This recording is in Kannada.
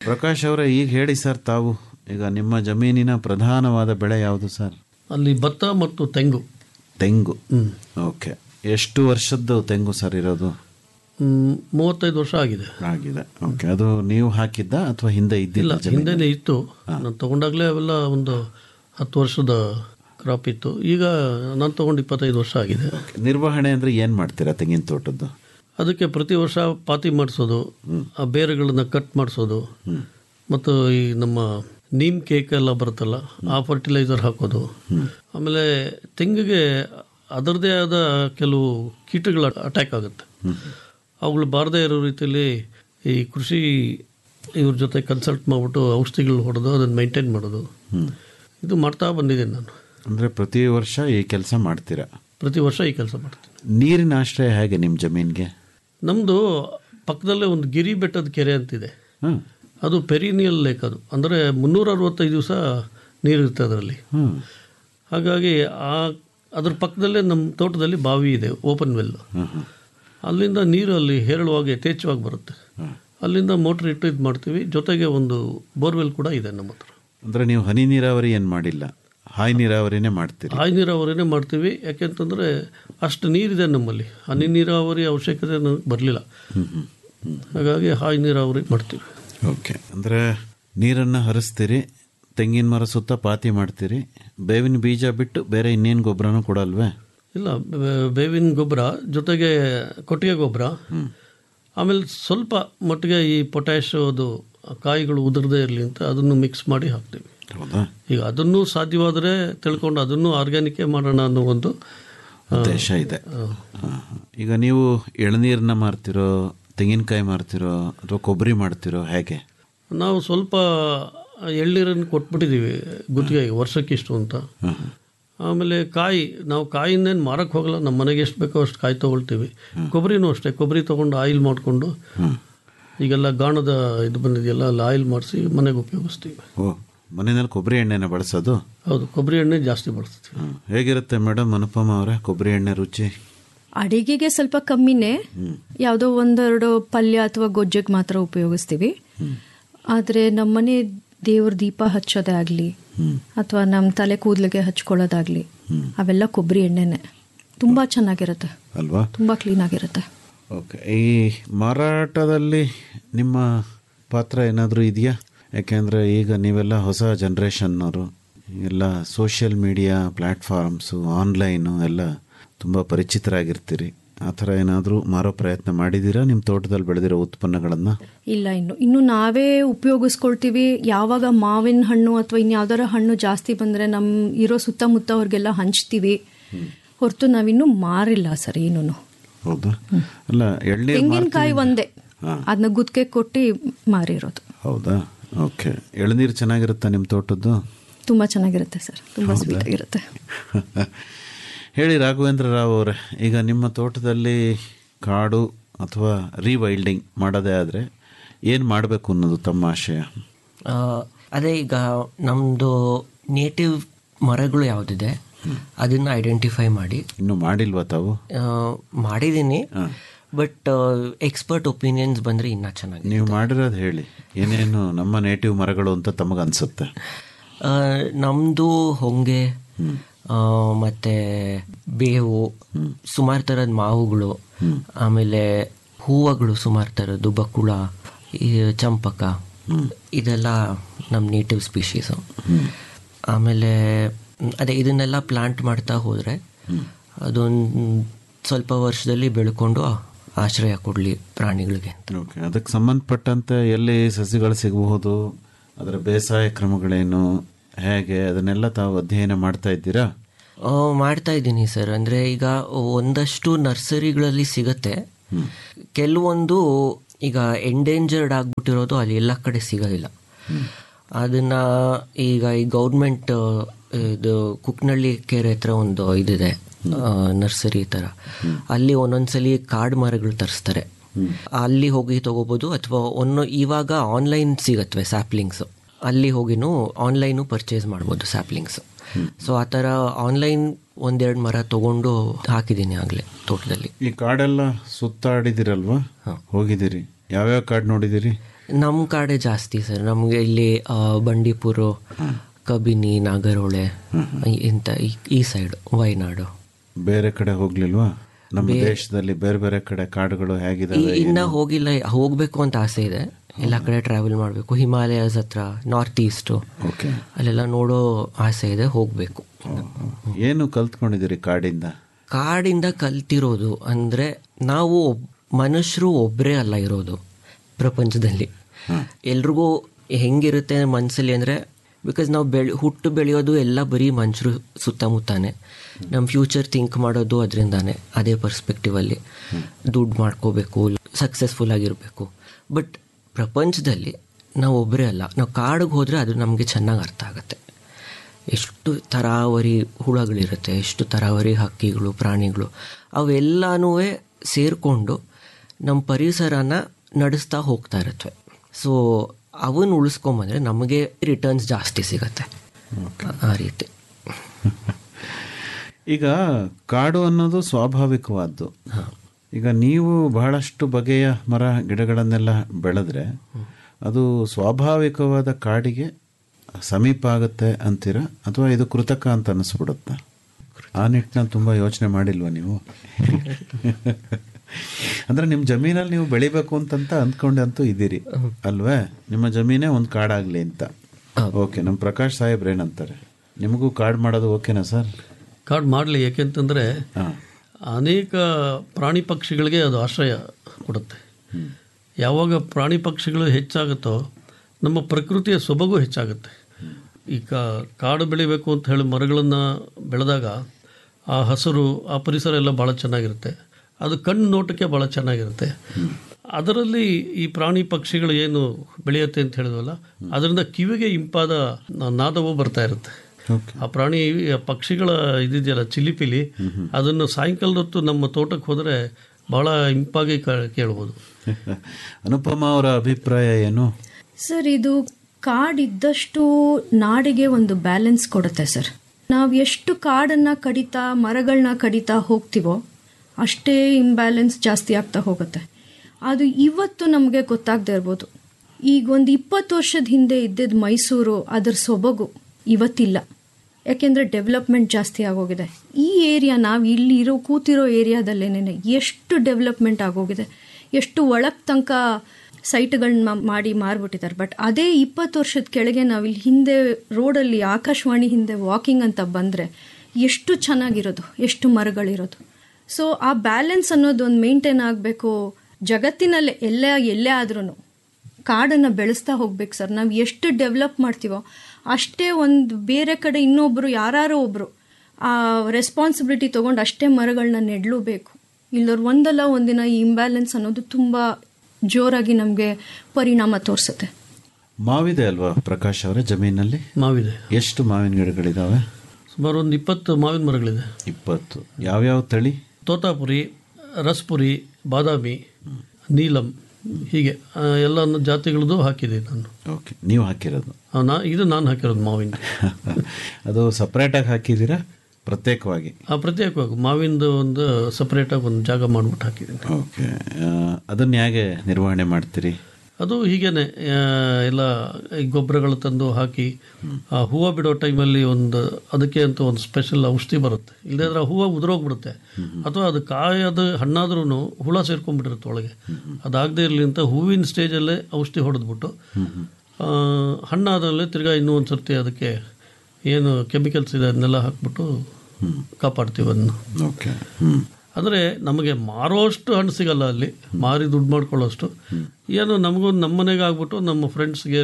ಪ್ರಕಾಶ್ ಅವರೇ ಈಗ ಹೇಳಿ ಸರ್ ತಾವು ಈಗ ನಿಮ್ಮ ಜಮೀನಿನ ಪ್ರಧಾನವಾದ ಬೆಳೆ ಯಾವುದು ಸರ್ ಅಲ್ಲಿ ಭತ್ತ ಮತ್ತು ತೆಂಗು ತೆಂಗು ಓಕೆ ಎಷ್ಟು ವರ್ಷದ್ದು ತೆಂಗು ಸರ್ ಇರೋದು ಹ್ಮ್, ಮೂವತ್ತೈದು ವರ್ಷ ಆಗಿದೆ ಆಗಿದೆ ಓಕೆ ಅದು ನೀವು ಹಾಕಿದ್ದ ಅಥವಾ ಹಿಂದೆ ಇಲ್ಲ ಇದ್ದಿಲ್ಲ ಜಮೀನು? ಹಿಂದೆನೇ ಇತ್ತು ನಾನು ತಗೊಂಡಾಗಲೇ ಅವೆಲ್ಲ ಒಂದು ಹತ್ತು ವರ್ಷದ ಕ್ರಾಪ್ ಇತ್ತು ಈಗ ನಾನು ತಗೊಂಡು ಇಪ್ಪತ್ತೈದು ವರ್ಷ ಆಗಿದೆ ನಿರ್ವಹಣೆ ಅಂದ್ರೆ ಏನ್ ಮಾಡ್ತೀರಾ ತೆಂಗಿನ ತೋಟದ್ದು ಅದಕ್ಕೆ ಪ್ರತಿ ವರ್ಷ ಪಾತಿ ಮಾಡಿಸೋದು ಆ ಬೇರುಗಳನ್ನ ಕಟ್ ಮಾಡಿಸೋದು ಮತ್ತು ಈ ನಮ್ಮ ನೀಮ್ ಕೇಕ್ ಎಲ್ಲ ಬರುತ್ತಲ್ಲ ಆ ಫರ್ಟಿಲೈಸರ್ ಹಾಕೋದು ಆಮೇಲೆ ತೆಂಗಿಗೆ ಅದರದೇ ಆದ ಕೆಲವು ಕೀಟಗಳ ಅಟ್ಯಾಕ್ ಆಗುತ್ತೆ ಅವುಗಳು ಬಾರದೇ ಇರೋ ರೀತಿಯಲ್ಲಿ ಈ ಕೃಷಿ ಇವ್ರ ಜೊತೆ ಕನ್ಸಲ್ಟ್ ಮಾಡಿಬಿಟ್ಟು ಔಷಧಿಗಳು ಹೊಡೆದು ಅದನ್ನು ಮೈಂಟೈನ್ ಮಾಡೋದು ಇದು ಮಾಡ್ತಾ ಬಂದಿದ್ದೀನಿ ನಾನು ಅಂದ್ರೆ ಪ್ರತಿ ವರ್ಷ ಈ ಕೆಲಸ ಮಾಡ್ತೀರಾ ಪ್ರತಿ ವರ್ಷ ಈ ಕೆಲಸ ಮಾಡ್ತೀನಿ ನೀರಿನ ಆಶ್ರಯ ಹೇಗೆ ನಿಮ್ಮ ಜಮೀನ್ಗೆ ನಮ್ಮದು ಪಕ್ಕದಲ್ಲೇ ಒಂದು ಗಿರಿ ಬೆಟ್ಟದ ಕೆರೆ ಅಂತಿದೆ ಹ್ಮ್ ಅದು ಪೆರಿನಿಯಲ್ ಲೇಕ್ ಅದು ಅಂದರೆ ಮುನ್ನೂರ ಅರವತ್ತೈದು ದಿವಸ ನೀರಿರುತ್ತೆ ಅದರಲ್ಲಿ ಹ್ಮ್ ಹಾಗಾಗಿ ಆ ಅದ್ರ ಪಕ್ಕದಲ್ಲೇ ನಮ್ಮ ತೋಟದಲ್ಲಿ ಬಾವಿ ಇದೆ ಓಪನ್ ವೆಲ್ ಹ್ಮ್ ಹ್ಮ್ ಅಲ್ಲಿಂದ ನೀರು ಅಲ್ಲಿ ಹೇರಳವಾಗಿ ಯಥೇಚ್ಛವಾಗಿ ಬರುತ್ತೆ ಅಲ್ಲಿಂದ ಮೋಟ್ರ್ ಇಟ್ಟು ಇದು ಮಾಡ್ತೀವಿ ಜೊತೆಗೆ ಒಂದು ಬೋರ್ವೆಲ್ ಕೂಡ ಇದೆ ನಮ್ಮ ಹತ್ರ ಅಂದ್ರೆ ನೀವು ಹನಿ ನೀರಾವರಿ ಏನ್ ಮಾಡಿಲ್ಲ ಹಾಯಿ ನೀರಾವರಿನೇ ಮಾಡ್ತೀರಿ ಹಾಯಿ ನೀರಾವರಿನೇ ಮಾಡ್ತೀವಿ ಯಾಕೆಂತಂದರೆ ಅಷ್ಟು ನೀರಿದೆ ನಮ್ಮಲ್ಲಿ ಹನಿ ನೀರಾವರಿ ಅವಶ್ಯಕತೆ ನನಗೆ ಬರಲಿಲ್ಲ ಹ್ಮ್ ಹ್ಮ್ ಹ್ಮ್ ಹಾಗಾಗಿ ಹಾಯಿ ನೀರಾವರಿ ಮಾಡ್ತೀವಿ ಓಕೆ ಅಂದ್ರೆ ನೀರನ್ನ ಹರಿಸ್ತೀರಿ ತೆಂಗಿನ ಮರ ಸುತ್ತ ಪಾತಿ ಮಾಡ್ತೀರಿ ಬೇವಿನ ಬೀಜ ಬಿಟ್ಟು ಬೇರೆ ಇನ್ನೇನು ಗೊಬ್ಬರನೂ ಕೊಡಲ್ವೇ ಇಲ್ಲ ಬೇ- ಬೇವಿನ ಗೊಬ್ಬರ ಜೊತೆಗೆ ಕೊಟ್ಟಿಗೆ ಗೊಬ್ಬರ ಆಮೇಲೆ ಸ್ವಲ್ಪ ಮಟ್ಟಿಗೆ ಈ ಪೊಟ್ಯಾಶ್ ಅದು ಕಾಯಿಗಳು ಉದುರದೇ ಇರಲಿ ಅಂತ ಅದನ್ನು ಮಿಕ್ಸ್ ಮಾಡಿ ಹಾಕ್ತೀವಿ ಹೌದಾ ಈಗ ಅದನ್ನು ಸಾಧ್ಯವಾದರೆ ತಿಳ್ಕೊಂಡು ಅದನ್ನು ಆರ್ಗ್ಯಾನಿಕ್ಕೇ ಮಾಡೋಣ ಅನ್ನೋ ಒಂದು ಆ, ಉದ್ದೇಶ ಇದೆ ಹಾ, ಹಾ. ಈಗ ನೀವು ಎಳನೀರನ್ನ ಮಾರ್ತಿರೋ ತೆಂಗಿನಕಾಯಿ ಮಾರ್ತಿರೋ ಅಥವಾ ಕೊಬ್ಬರಿ ಮಾಡ್ತಿರೋ ಹೇಗೆ ನಾವು ಸ್ವಲ್ಪ ಎಳ್ನೀರನ್ನು ಕೊಟ್ಬಿಟ್ಟಿದ್ದೀವಿ ಗುತ್ತಿಗೆಗೆ ವರ್ಷಕ್ಕೆ ಇಷ್ಟು ಅಂತ ಆಮೇಲೆ ಕಾಯಿ ನಾವು ಕಾಯಿನ್ನೇನು ಮಾರಕ್ಕೆ ಹೋಗಲ್ಲ ನಮ್ಮ ಮನೆಗೆ ಎಷ್ಟು ಬೇಕೋ ಅಷ್ಟು ಕಾಯಿ ತೊಗೊಳ್ತೀವಿ ಕೊಬ್ಬರಿನೂ ಅಷ್ಟೇ ಕೊಬ್ಬರಿ ತೊಗೊಂಡು ಆಯಿಲ್ ಮಾಡಿಕೊಂಡು ಈಗೆಲ್ಲ ಗಾಣದ ಇದು ಬಂದಿದೆಯಲ್ಲ ಅಲ್ಲಿ ಆಯಿಲ್ ಮಾಡಿಸಿ ಮನೆಗೆ ಉಪಯೋಗಿಸ್ತೀವಿ ಓ ಮನೆಯಲ್ಲಿ ಕೊಬ್ಬರಿ ಎಣ್ಣೆನ ಬಳಸೋದು ಹೌದು ಕೊಬ್ಬರಿ ಎಣ್ಣೆ ಜಾಸ್ತಿ ಬಳಸ್ತೀವಿ ಹ್ಮ್. ಹೇಗಿರುತ್ತೆ ಮೇಡಮ್ ಅನುಪಮ ಅವರೇ ಕೊಬ್ಬರಿ ಎಣ್ಣೆ ರುಚಿ ಅಡಿಗೆಗೆ ಸ್ವಲ್ಪ ಕಮ್ಮಿನೇ ಯಾವುದೋ ಒಂದೆರಡು ಪಲ್ಯ ಅಥವಾ ಗೊಜ್ಜೆಗೆ ಮಾತ್ರ ಉಪಯೋಗಿಸ್ತೀವಿ ಆದರೆ ನಮ್ಮನೆ ದೇವ್ರ ದೀಪ ಹಚ್ಚೋದೇ ಆಗಲಿ ಅಥವಾ ನಮ್ಮ ತಲೆ ಕೂದಲಿಗೆ ಹಚ್ಕೊಳ್ಳೋದಾಗ್ಲಿ ಅವೆಲ್ಲ ಕೊಬ್ಬರಿ ಎಣ್ಣೆನೆ ತುಂಬ ಚೆನ್ನಾಗಿರುತ್ತೆ ಅಲ್ವಾ ತುಂಬ ಕ್ಲೀನ್ ಆಗಿರುತ್ತೆ ಓಕೆ ಈ ಮಾರಾಟದಲ್ಲಿ ನಿಮ್ಮ ಪಾತ್ರ ಏನಾದರೂ ಇದೆಯಾ ಯಾಕೆಂದರೆ ಈಗ ನೀವೆಲ್ಲ ಹೊಸ ಜನ್ರೇಷನ್ನವರು ಎಲ್ಲ ಸೋಷಿಯಲ್ ಮೀಡಿಯಾ ಪ್ಲ್ಯಾಟ್ಫಾರ್ಮ್ಸು ಆನ್ಲೈನು ಎಲ್ಲ ತುಂಬ ಪರಿಚಿತರಾಗಿರ್ತೀರಿ ಆ ಥರ ಏನಾದರೂ ಮಾರೋ ಪ್ರಯತ್ನ ಮಾಡಿದ್ದೀರಾ ನಿಮ್ಮ ತೋಟದಲ್ಲಿ ಬೆಳೆದಿರೋ ಉತ್ಪನ್ನಗಳನ್ನು ಇಲ್ಲ ಇನ್ನು ಇನ್ನು ನಾವೇ ಉಪಯೋಗಿಸ್ಕೊಳ್ತೀವಿ ಯಾವಾಗ ಮಾವಿನ ಹಣ್ಣು ಅಥವಾ ಇನ್ಯಾವ್ದಾರ ಹಣ್ಣು ಜಾಸ್ತಿ ಬಂದರೆ ನಮ್ಮ ಇರೋ ಸುತ್ತಮುತ್ತ ಅವ್ರಿಗೆಲ್ಲ ಹಂಚ್ತೀವಿ ಹೊರತು ನಾವಿನ್ನೂ ಮಾರಿಲ್ಲ ಸರ್ ಏನೂ ಹೌದಾ ಅಲ್ಲ ಎಳ್ನೀರು ತೆಂಗಿನಕಾಯಿ ಮಾರ್ತೀವಿ. ಒಂದೇ ಹಾ. ಅದನ್ನ ಗುತ್ತಿಗೆ ಕೊಟ್ಟು ಮಾರಿರೋದು ಹೌದಾ ಓಕೆ ಎಳ್ನೀರು ಚೆನ್ನಾಗಿರುತ್ತಾ ನಿಮ್ಮ ತೋಟದ್ದು ತುಂಬ ಚೆನ್ನಾಗಿರುತ್ತೆ ಸರ್ ತುಂಬ ಸ್ವೀಟ್ ಆಗಿರುತ್ತೆ ಹೇಳಿ ರಾಘವೇಂದ್ರ ರಾವ್ ಅವರೇ ಈಗ ನಿಮ್ಮ ತೋಟದಲ್ಲಿ ಕಾಡು ಅಥವಾ ರೀವೈಲ್ಡಿಂಗ್ ಮಾಡೋದೇ ಆದರೆ ಏನು ಮಾಡಬೇಕು ಅನ್ನೋದು ತಮ್ಮ ಆಶಯ ಆ, ಅದೇ ಈಗ ನಮ್ಮದು ನೇಟಿವ್ ಮರಗಳು ಯಾವುದಿದೆ ಅದನ್ನು ಐಡೆಂಟಿಫೈ ಮಾಡಿ ಇನ್ನೂ ಮಾಡಿಲ್ವಾ ತಾವು ಆ, ಮಾಡಿದ್ದೀನಿ ಬಟ್ ಎಕ್ಸ್ಪರ್ಟ್ ಒಪಿನಿಯನ್ಸ್ ಬಂದರೆ ಇನ್ನೂ ಚೆನ್ನಾಗಿ ನೀವು ಮಾಡಿರೋದು ಹೇಳಿ ಏನೇನು ನಮ್ಮ ನೇಟಿವ್ ಮರಗಳು ಅಂತ ತಮಗೆ ಅನ್ಸುತ್ತೆ ನಮ್ಮದು ಹೊಂಗೆ ಆ, ಮತ್ತೆ ಬೇವು ಸುಮಾರು ಥರದ ಮಾವುಗಳು ಆಮೇಲೆ ಹೂವುಗಳು ಸುಮಾರು ಥರದ್ದು ಬಕುಳ ಈ ಚಂಪಕ ಇದೆಲ್ಲ ನಮ್ಮ ನೇಟಿವ್ ಸ್ಪೀಶೀಸು ಆಮೇಲೆ ಮ್, ಅದೇ ಇದನ್ನೆಲ್ಲ ಪ್ಲಾಂಟ್ ಮಾಡ್ತಾ ಹೋದರೆ ಅದೊಂದು ಸ್ವಲ್ಪ ವರ್ಷದಲ್ಲಿ ಬೆಳ್ಕೊಂಡು ಆಶ್ರಯ ಕೊಡಲಿ ಪ್ರಾಣಿಗಳಿಗೆ ಅಂತ ಓಕೆ ಅದಕ್ಕೆ ಸಂಬಂಧಪಟ್ಟಂತೆ ಎಲ್ಲಿ ಸಸಿಗಳು ಸಿಗಬಹುದು ಅದರ ಬೇಸಾಯ ಕ್ರಮಗಳೇನು ಹೇಗೆ ಅದನ್ನೆಲ್ಲ ತಾವು ಅಧ್ಯಯನ ಮಾಡ್ತಾ ಇದ್ದೀರಾ ಆ, ಮಾಡ್ತಾ ಇದ್ದೀನಿ ಸರ್ ಅಂದರೆ ಈಗ ಒಂದಷ್ಟು ನರ್ಸರಿಗಳಲ್ಲಿ ಸಿಗತ್ತೆ ಕೆಲವೊಂದು ಈಗ ಎಂಡೇಂಜರ್ಡ್ ಆಗ್ಬಿಟ್ಟಿರೋದು ಅಲ್ಲಿ ಎಲ್ಲ ಕಡೆ ಸಿಗೋದಿಲ್ಲ ಅದನ್ನ ಈಗ ಈ ಗೌರ್ಮೆಂಟ್ ಇದು ಕುಕ್ನಳ್ಳಿ ಕೆರೆ ಹತ್ರ ಒಂದು ಇದಿದೆ ನರ್ಸರಿ ಥರ ಅಲ್ಲಿ ಒಂದೊಂದ್ಸಲಿ ಕಾಡು ಮರಗಳು ತರಿಸ್ತಾರೆ ಅಲ್ಲಿ ಹೋಗಿ ತಗೋಬೋದು ಅಥವಾ ಒಂದು ಇವಾಗ ಆನ್ಲೈನ್ ಸಿಗತ್ವೆ ಸ್ಯಾಪ್ಲಿಂಗ್ಸ್ ಅಲ್ಲಿ ಹೋಗಿನೂ ಆನ್ಲೈನು ಪರ್ಚೇಸ್ ಮಾಡ್ಬೋದು ಸ್ಯಾಪ್ಲಿಂಗ್ಸ್ ಸೊ ಆ ಥರ ಆನ್ಲೈನ್ ಒಂದೆರಡು ಮರ ತಗೊಂಡು ಹಾಕಿದ್ದೀನಿ ಆಗಲೇ ತೋಟದಲ್ಲಿ ಈ ಕಾಡೆಲ್ಲ ಸುತ್ತಾಡಿದಿರಲ್ವಾ ಹೋಗಿದ್ದೀರಿ ಯಾವ್ಯಾವ ಕಾಡು ನೋಡಿದಿರಿ ನಮ್ಮ ಕಡೆ ಜಾಸ್ತಿ ಸರ್ ನಮಗೆ ಇಲ್ಲಿ ಆ, ಬಂಡೀಪುರ ಕಬಿನಿ ನಾಗರೋಳೆ ಈ- ಇಂಥ ಈ- ಈ ಸೈಡ್ ವಯನಾಡು ಬೇರೆ ಕಡೆ ಹೋಗ್ಲಿಲ್ವಾ ನಮ್ಮ ದೇಶದಲ್ಲಿ ಬೇರೆ ಬೇರೆ ಕಡೆ ಕಾಡುಗಳು ಈ- ಹೇಗಿದಾವೆ ಇನ್ನ ಹೋಗಿಲ್ಲ ಹೋಗ್ಬೇಕು ಅಂತ ಆಸೆ ಇದೆ ಎಲ್ಲ ಕಡೆ ಟ್ರಾವೆಲ್ ಮಾಡಬೇಕು ಹಿಮಾಲಯಸ್ ಹತ್ರ ನಾರ್ತ್ ಈಸ್ಟು ಓಕೆ ಅಲ್ಲೆಲ್ಲ ನೋಡೋ ಆಸೆ ಇದೆ ಹೋಗಬೇಕು ಏನು ಕಲ್ತ್ಕೊಂಡಿದ್ದೀರಿ ಕಾಡಿಂದ ಕಾಡಿಂದ ಕಲ್ತಿರೋದು ಅಂದ್ರೆ ನಾವು ಒಬ್- ಮನುಷ್ಯರು ಒಬ್ಬರೇ ಅಲ್ಲ ಇರೋದು ಪ್ರಪಂಚದಲ್ಲಿ ಎಲ್ರಿಗೂ ಹೆಂಗಿರುತ್ತೆ ಮನಸ್ಸಲ್ಲಿ ಅಂದರೆ ಬಿಕಾಸ್ ನಾವು ಬೆಳೆ ಹುಟ್ಟು ಬೆಳೆಯೋದು ಎಲ್ಲ ಬರೀ ಮನುಷ್ಯರು ಸುತ್ತಮುತ್ತಾನೆ ನಮ್ಮ ಫ್ಯೂಚರ್ ಥಿಂಕ್ ಮಾಡೋದು ಅದರಿಂದಾನೆ ಅದೇ ಪರ್ಸ್ಪೆಕ್ಟಿವಲ್ಲಿ ದುಡ್ಡು ಮಾಡ್ಕೋಬೇಕು ಸಕ್ಸಸ್ಫುಲ್ ಆಗಿರಬೇಕು ಬಟ್ ಪ್ರಪಂಚದಲ್ಲಿ ನಾವು ಒಬ್ಬರೇ ಅಲ್ಲ ನಾವು ಕಾಡಿಗೆ ಹೋದರೆ ಅದು ನಮಗೆ ಚೆನ್ನಾಗಿ ಅರ್ಥ ಆಗುತ್ತೆ ಎಷ್ಟು ತರಾವರಿ ಹುಳಗಳಿರುತ್ತೆ ಎಷ್ಟು ತರಾವರಿ ಹಕ್ಕಿಗಳು ಪ್ರಾಣಿಗಳು ಅವೆಲ್ಲನೂ ಸೇರಿಕೊಂಡು ನಮ್ಮ ಪರಿಸರನ ನಡೆಸ್ತಾ ಹೋಗ್ತಾ ಇರುತ್ತವೆ ಸೊ ಅವನ್ನ ಉಳಿಸ್ಕೊಂಬಂದ್ರೆ ನಮಗೆ ರಿಟರ್ನ್ಸ್ ಜಾಸ್ತಿ ಸಿಗತ್ತೆ ಆ ರೀತಿ ಈಗ ಕಾಡು ಅನ್ನೋದು ಸ್ವಾಭಾವಿಕವಾದ್ದು ಈಗ ನೀವು ಬಹಳಷ್ಟು ಬಗೆಯ ಮರ ಗಿಡಗಳನ್ನೆಲ್ಲ ಬೆಳೆದ್ರೆ ಅದು ಸ್ವಾಭಾವಿಕವಾದ ಕಾಡಿಗೆ ಸಮೀಪ ಆಗುತ್ತೆ ಅಂತೀರಾ ಅಥವಾ ಇದು ಕೃತಕ ಅಂತ ಅನಿಸ್ಬಿಡುತ್ತಾ ಆ ನಿಟ್ಟಿನಲ್ಲಿ ತುಂಬ ಯೋಚನೆ ಮಾಡಿಲ್ವಾ ನೀವು ಅಂದ್ರೆ ನಿಮ್ಮ ಜಮೀನಲ್ಲಿ ನೀವು ಬೆಳಿಬೇಕು ಅಂತಂತ ಅಂದ್ಕೊಂಡಂತೂ ಇದ್ದೀರಿ ಅಲ್ವೇ ನಿಮ್ಮ ಜಮೀನೇ ಒಂದು ಕಾಡಾಗ್ಲಿ ಅಂತ ಓಕೆ ನಮ್ಮ ಪ್ರಕಾಶ್ ಸಾಹೇಬ್ರು ಏನಂತಾರೆ ನಿಮಗೂ ಕಾಡು ಮಾಡೋದು ಓಕೆನಾ ಸರ್ ಕಾಡು ಮಾಡಲಿ ಯಾಕೆಂತಂದರೆ ಹಾಂ ಅನೇಕ ಪ್ರಾಣಿ ಪಕ್ಷಿಗಳಿಗೆ ಅದು ಆಶ್ರಯ ಕೊಡುತ್ತೆ ಯಾವಾಗ ಪ್ರಾಣಿ ಪಕ್ಷಿಗಳು ಹೆಚ್ಚಾಗುತ್ತೋ ನಮ್ಮ ಪ್ರಕೃತಿಯ ಸೊಬಗು ಹೆಚ್ಚಾಗುತ್ತೆ ಈ ಕಾ- ಕಾಡು ಬೆಳಿಬೇಕು ಅಂತ ಹೇಳಿ ಮರಗಳನ್ನು ಬೆಳೆದಾಗ ಆ ಹಸಿರು ಆ ಪರಿಸರ ಎಲ್ಲ ಭಾಳ ಚೆನ್ನಾಗಿರುತ್ತೆ ಅದು ಕಣ್ಣು ನೋಟಕ್ಕೆ ಭಾಳ ಚೆನ್ನಾಗಿರುತ್ತೆ ಅದರಲ್ಲಿ ಈ ಪ್ರಾಣಿ ಪಕ್ಷಿಗಳು ಏನು ಬೆಳೆಯುತ್ತೆ ಅಂತ ಹೇಳಿದ್ವಲ್ಲ ಅದರಿಂದ ಕಿವಿಗೆ ಇಂಪಾದ ನಾದವು ಬರ್ತಾ ಇರುತ್ತೆ ಓಕೆ ಆ ಪ್ರಾಣಿ ಆ ಪಕ್ಷಿಗಳ ಇದಿದೆಯಲ್ಲ ಚಿಲಿಪಿಲಿ ಅದನ್ನು ಸಾಯಂಕಾಲದ ಹೊತ್ತು ನಮ್ಮ ತೋಟಕ್ಕೆ ಹೋದರೆ ಬಹಳ ಇಂಪಾಗಿ ಕ- ಕೇಳ್ಬೋದು ಅನುಪಮ ಅವರ ಅಭಿಪ್ರಾಯ ಏನು ಸರ್ ಇದು ಕಾಡಿದ್ದಷ್ಟು ನಾಡಿಗೆ ಒಂದು ಬ್ಯಾಲೆನ್ಸ್ ಕೊಡುತ್ತೆ ಸರ್ ನಾವು ಎಷ್ಟು ಕಾಡನ್ನ ಕಡಿತಾ ಮರಗಳನ್ನ ಕಡಿತಾ ಹೋಗ್ತೀವೋ ಅಷ್ಟೇ ಇಂಬ್ಯಾಲೆನ್ಸ್ ಜಾಸ್ತಿ ಆಗ್ತಾ ಹೋಗುತ್ತೆ ಅದು ಇವತ್ತು ನಮಗೆ ಗೊತ್ತಾಗದೇ ಇರ್ಬೋದು ಈಗ ಒಂದು ಇಪ್ಪತ್ತು ವರ್ಷದ ಹಿಂದೆ ಇದ್ದಿದ್ದ ಮೈಸೂರು ಅದರ ಸೊಬಗು ಇವತ್ತಿಲ್ಲ ಯಾಕೆಂದರೆ ಡೆವಲಪ್ಮೆಂಟ್ ಜಾಸ್ತಿ ಆಗೋಗಿದೆ ಈ ಏರಿಯಾ ನಾವು ಇಲ್ಲಿ ಇರೋ ಕೂತಿರೋ ಏರಿಯಾದಲ್ಲೇನೆ ಎಷ್ಟು ಡೆವಲಪ್ಮೆಂಟ್ ಆಗೋಗಿದೆ ಎಷ್ಟು ಒಳಗೆ ತನಕ ಸೈಟ್ಗಳನ್ನ ಮಾಡಿ ಮಾರ್ಬಿಟ್ಟಿದ್ದಾರೆ ಬಟ್ ಅದೇ ಇಪ್ಪತ್ತು ವರ್ಷದ ಕೆಳಗೆ ನಾವಿಲ್ಲಿ ಹಿಂದೆ ರೋಡಲ್ಲಿ ಆಕಾಶವಾಣಿ ಹಿಂದೆ ವಾಕಿಂಗ್ ಅಂತ ಬಂದರೆ ಎಷ್ಟು ಚೆನ್ನಾಗಿರೋದು ಎಷ್ಟು ಮರಗಳಿರೋದು ಸೊ ಆ ಬ್ಯಾಲೆನ್ಸ್ ಅನ್ನೋದು ಒಂದು ಮೇಂಟೈನ್ ಆಗಬೇಕು ಜಗತ್ತಿನಲ್ಲಿ ಎಲ್ಲೇ ಎಲ್ಲೇ ಆದ್ರೂ ಕಾಡನ್ನು ಬೆಳೆಸ್ತಾ ಹೋಗ್ಬೇಕು ಸರ್ ನಾವು ಎಷ್ಟು ಡೆವಲಪ್ ಮಾಡ್ತೀವೋ ಅಷ್ಟೇ ಒಂದು ಬೇರೆ ಕಡೆ ಇನ್ನೊಬ್ಬರು ಯಾರು ಒಬ್ಬರು ಆ ರೆಸ್ಪಾನ್ಸಿಬಿಲಿಟಿ ತೊಗೊಂಡು ಅಷ್ಟೇ ಮರಗಳನ್ನ ನೆಡಲೂಬೇಕು ಇಲ್ಲವ್ರು ಒಂದಲ್ಲ ಒಂದಿನ ಈ ಇಂಬ್ಯಾಲೆನ್ಸ್ ಅನ್ನೋದು ತುಂಬ ಜೋರಾಗಿ ನಮಗೆ ಪರಿಣಾಮ ತೋರಿಸುತ್ತೆ ಮಾವಿದೆ ಅಲ್ವಾ ಪ್ರಕಾಶ್ ಅವರೇ ಜಮೀನಲ್ಲಿ ಮಾವಿದೆ ಎಷ್ಟು ಮಾವಿನ ಗಿಡಗಳಿದಾವೆ ಸುಮಾರು ಒಂದು ಇಪ್ಪತ್ತು ಮಾವಿನ ಮರಗಳಿದೆ ಇಪ್ಪತ್ತು ಯಾವ್ಯಾವ ತಳಿ ತೋತಾಪುರಿ ರಸ್ಪುರಿ ಬಾದಾಮಿ ನೀಲಂ ಹೀಗೆ ಆ, ಎಲ್ಲ ಜಾತಿಗಳದ್ದು ಹಾಕಿದ್ದೀನಿ ನಾನು ಓಕೆ ನೀವು ಹಾಕಿರೋದು ಆ, ನಾ ಇದು ನಾನು ಹಾಕಿರೋದು ಮಾವಿನ ಅದು ಸಪ್ರೇಟಾಗಿ ಹಾಕಿದ್ದೀರಾ ಪ್ರತ್ಯೇಕವಾಗಿ ಆ ಪ್ರತ್ಯೇಕವಾಗಿ ಮಾವಿಂದು ಒಂದು ಸಪ್ರೇಟಾಗಿ ಒಂದು ಜಾಗ ಮಾಡಿಬಿಟ್ಟು ಹಾಕಿದ್ದೀನಿ ಓಕೆ ಅದನ್ನ ಹೇಗೆ ನಿರ್ವಹಣೆ ಮಾಡ್ತೀರಿ ಅದು ಹೀಗೇನೆ ಆ, ಎಲ್ಲ ಈ ಗೊಬ್ಬರಗಳು ತಂದು ಹಾಕಿ ಆ ಹೂವು ಬಿಡೋ ಟೈಮಲ್ಲಿ ಒಂದು ಅದಕ್ಕೆ ಅಂತ ಒಂದು ಸ್ಪೆಷಲ್ ಔಷಧಿ ಬರುತ್ತೆ ಇಲ್ಲದ್ರೆ ಹೂವು ಉದುರೋಗ್ಬಿಡುತ್ತೆ ಅಥವಾ ಅದು ಕಾಯದು ಹಣ್ಣಾದ್ರೂ ಹುಳ ಸೇರ್ಕೊಂಡ್ಬಿಟ್ಟಿರುತ್ತೆ ಒಳಗೆ ಅದಾಗದೇ ಇರಲಿ ಅಂತ ಹೂವಿನ ಸ್ಟೇಜಲ್ಲೇ ಔಷಧಿ ಹೊಡೆದ್ಬಿಟ್ಟು ಆ, ಹಣ್ಣಾದಲ್ಲೇ ತಿರ್ಗಾ ಇನ್ನೂ ಒಂದು ಸರ್ತಿ ಅದಕ್ಕೆ ಏನು ಕೆಮಿಕಲ್ಸ್ ಇದೆ ಅದನ್ನೆಲ್ಲ ಹಾಕ್ಬಿಟ್ಟು ಕಾಪಾಡ್ತೀವಿ ಅದನ್ನು ಓಕೆ ಹ್ಞೂ ಅಂದರೆ ನಮಗೆ ಮಾರೋಷ್ಟು ಹಣ್ಣು ಸಿಗಲ್ಲ ಅಲ್ಲಿ ಮಾರಿ ದುಡ್ಡು ಮಾಡ್ಕೊಳ್ಳೋಷ್ಟು ಏನು ನಮಗೂ ನಮ್ಮ ಮನೆಗೆ ಆಗ್ಬಿಟ್ಟು ನಮ್ಮ ಫ್ರೆಂಡ್ಸ್ಗೆ